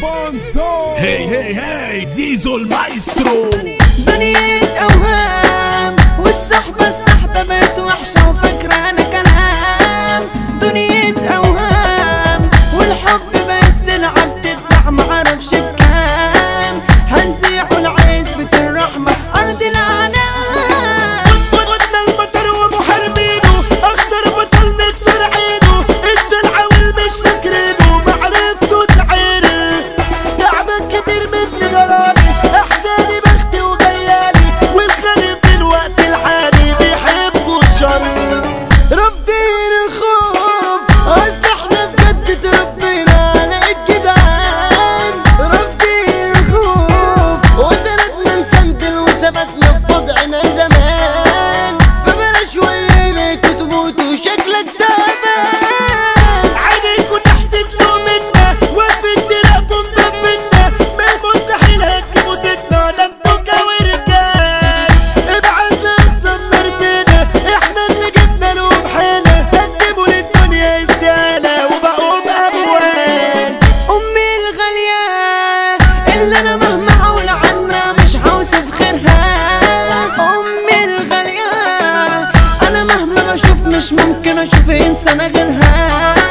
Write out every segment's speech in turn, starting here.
هي هي هي زيزو المايسترو دنيا اوهام والصحبة الصحبة بقت وحشة وفاكرة انا كلام دنيا اوهام والحب بقت سلعة بتتباع معرفش بكام هنزيعوا العزبة الرحمة ارض العنام قلنا المطر ومحاربينه اخضر بطل نكسر عينه الزرعة والمش فاكرينه معرفته تعير تعبان كتير مني جرالي احزاني بختي وجيالي والخالي في الوقت الحالي بيحبوا الشر رافضين الخوف اصل احنا بجد تربينا على الجدعان رافضين الخوف وسندنا نسندل وثبتنا في وضعنا زمان فبلاش ويلك تموت وشكلك تعبان عليكوا تحسد له منا وقفت تراقبوا مدبنا ما المستحيل هتجيبوا ستنا ده انتوا كورجال ابعتنا احسن مرسينا احنا اللي جبنا لهم حيلة قدموا للدنيا استقالة وبقوا بأموال امي الغالية اللي انا مهما اقول عنها مش هوصف غيرها امي الغالية انا مهما بشوف مش ممكن اشوف انسانة غيرها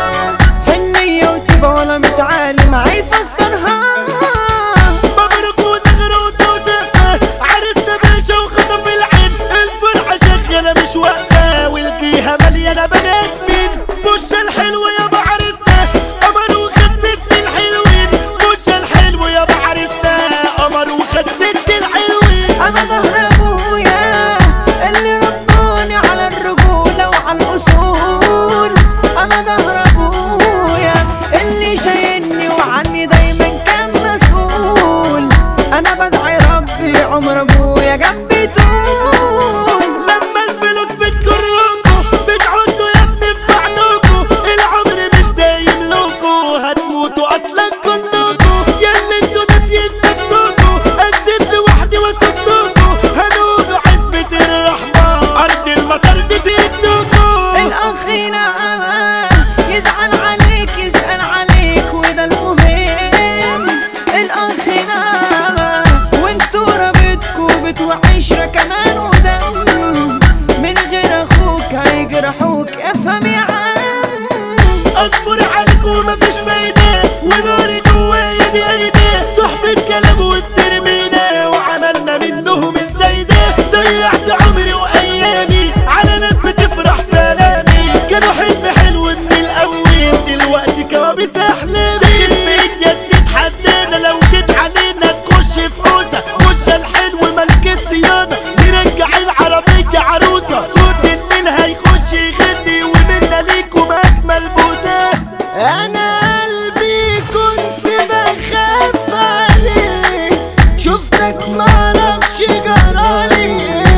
حنية وتبقى ولا متعالي معي يفسرها مبروك وزغروت وزقفة عرسنا باشا وخطف العين الفرحة شغالة مش واقفة والجيهة مليانة بنات مين بوش الحلو يا عرسنا قمر وخد ست الحلوين بوش الحلو يا عرسنا قمر وخد ست الحلوين انا ظهر ابويا اللي رباني على الرجولة وعلى الاصول انا ظهر ابويا اللي شايلني وعني دايما كان مسؤول انا بدعي ربي عمر ابويا جنبي طول لما الفلوس بتجركوا بتعدوا يا ابني ببعضكوا العمر مش دايم لكوا هتموتوا اصلا كلكوا ياللي انتوا ناسيين نفسكوا انزل لوحدي واسدكوا هنقولوا عزبة الرحمة ارض المطر دي بيدكوا الاخ نعم يزعل عليك يسأل عليك وده المهم الاخ نعم وانتوا رابطكوا بتوعشرة كمان ودم من غير اخوك هيجرحوك افهم يا عم اصبر عليكوا مفيش فايدة وناري جوايا دي ايدي صحبة كلام والترمينا وعملنا منهم الزايدة ضيعت عمري وايامي على ناس بتفرح في الامي كانوا حلم حلو من الاول دلوقتي كوابيس احلامي جسمي يد تحدينا لو جيت علينا تخش في حوزة مش الحلو ملك الصيانة نرجع العربية عروسة صوت الليل هيخش يغني ومنا ليكم اجمل بوسة انا قلبي كنت بخاف عليك شفتك معرفش جرالي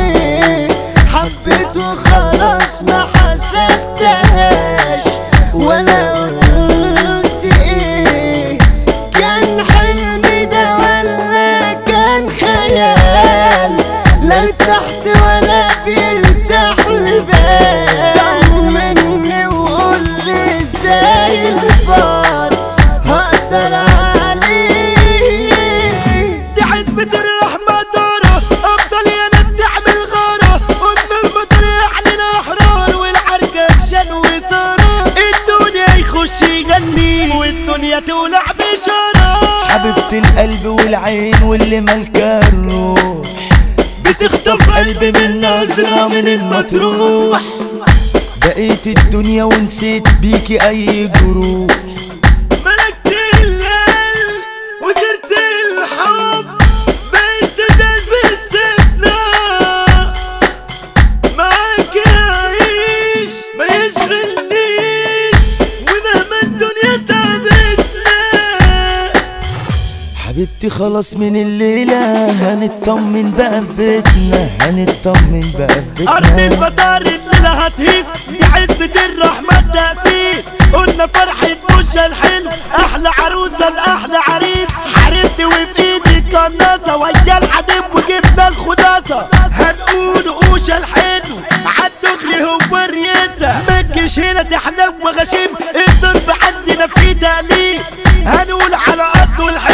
حبيته خلاص ما حسبتهاش ولا قلت ايه كان حلم ده ولا كان خيال لا ارتحت ولا بيرتاح البال طمني وقول لي ازاي الفار هقدر عليه دي عزبة الرحمة دارة افضل يا ناس تعمل غارة قلنا المطر يعني الاحرار والعركة اكشن وثارة الدنيا يخش يغني والدنيا تولع بشارة حبيبة القلب والعين واللي ملكة الروح بتخطف قلبي من نظرة من المطروح بقيت الدنيا ونسيت بيكي اي جروح ملكت القلب وسرت الحب بقيت تداس بالسنة معاك أعيش ما يشغلنيش ومهما الدنيا تعبتنا حبيبتي خلاص من الليلة هنطمن بقى في بيتنا هنطمن بقى في أرض بيتنا المطار الليلة هتهيس دي عزبة الرحمة التأسيس قلنا فرحة بوشة الحلو أحلى عروسة لأحلى عريس حاربت وفي إيدي قناصة ويا الحديد وجبنا الخلاصة هنقول قوشة الحلو عالدغري هو الرياسة مكش هنا تحلو وغشيم الضرب عندنا في تقليد هنقول على أرض الحلو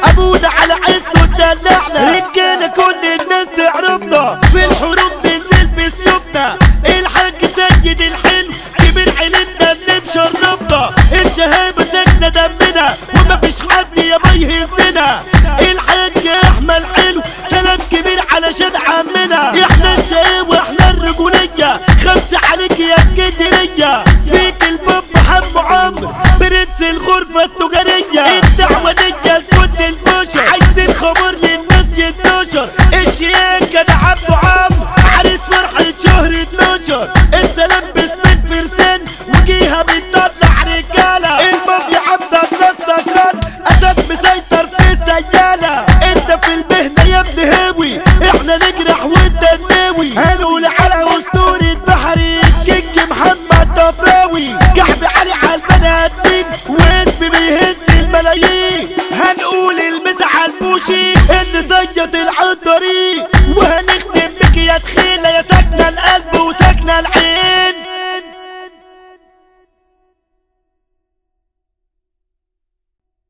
ابونا على عز ودلعنا رجاله كل الناس تعرفنا في الحروب بنزل بسيوفنا الحاج سيد الحلو كبير عيلتنا اللي مشرفنا الشهامة ساكنة دمنا ومفيش حد يا ما يهزنا الحاج احمد حلو سلام كبير علشان عمنا احنا الشقاوة واحنا الرجولية خمسة عليك يا اسكندرية فيك الباب حمو عمرو برنس الغرفة التجارية الدعوة دي لكل البشر عايزين خمر للناس يتنشر الشياكة ده عبده عمرو عريس فرحة شهر 12 السلام باسم الفرسان وجيها بتطلع رجالة المافيا عبد الله السكران أسد مسيطر في السيالة انت في المهنة يا ابن هاوي احنا نجرح وانت ناوي هنقول على اسطورة بحري الكينج محمد ضفراوي كعب علي على البني ادمين واسمي بيهز الملايين هنقول المسا على البوشي اللي صيد العنطري